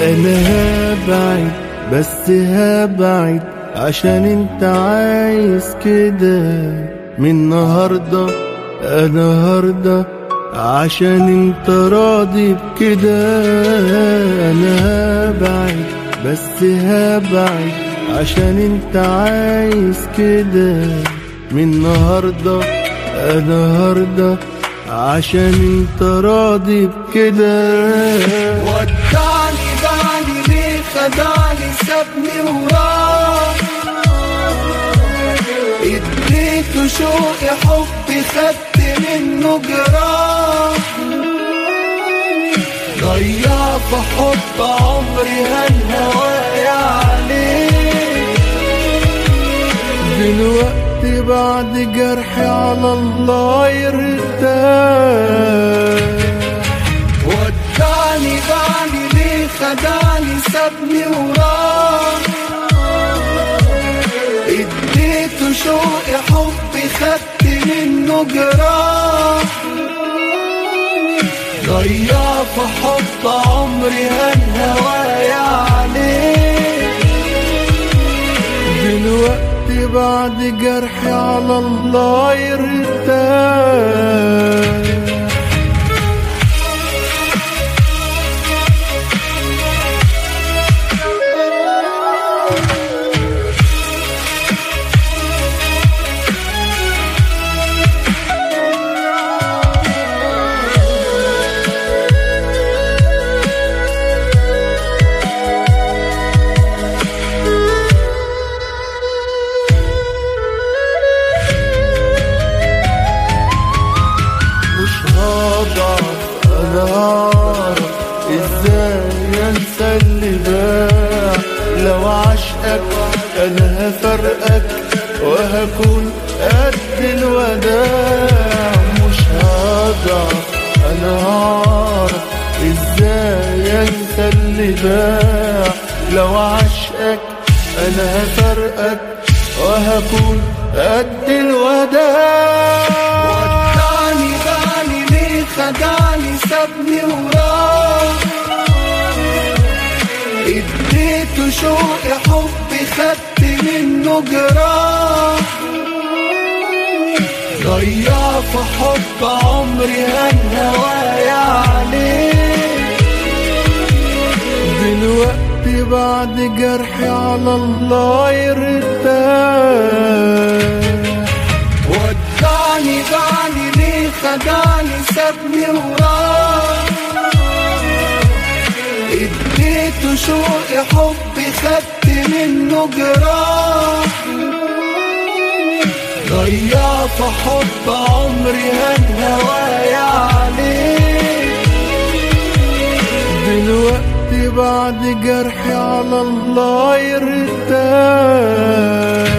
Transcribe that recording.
انا هبعد بس هبعد عشان انت عايز كده من النهارده انا هرضى عشان انت راضي بكده انا هبعد بس هبعد عشان انت عايز كده من النهارده انا هرضى عشان انت راضي بكده ودعني دعني ليه خدعني سابني وراه اديته شوقي حبي خدت منه جراح ضيع في حب عمري هالهوايا عليه دلوقتي بعد جرحي على الله يرتاح ودعني دعني ليه خدعني سابني وراه اديته شوقي حبي خدت منه جراح ضيع في حب عمري هالهوايا عليه دلوقتي بعد جرحي على الله يرتاح مش هضعف انا هعرف ازاي انسى اللي باع لو عشقك انا هفرقك وهكون قد الوداع مش هضعف انا هعرف ازاي انسى اللي باع لو عشقك انا هفرقك وهكون قد الوداع ودعني دعني ليه خدعني سابني وراه اديته شوقي حبي خدت منه جراح ضيع في حب عمري هالهوايا عليه دلوقتي بعد جرحي على الله يرتاح ودعني دعني ليه خدعني سابني وراه اديته شوقي حبي خدت منه جراح ضيع في حب عمري هالهوايا عليه دلوقتي بعد جرحي على الله يرتاح ودعني دعني ليه خدعني سابني وراه اديته شوقي حبي خدت منه جراح ضيع في حب عمري هالهوايا عليه دلوقتي بعد جرحي على الله يرتاح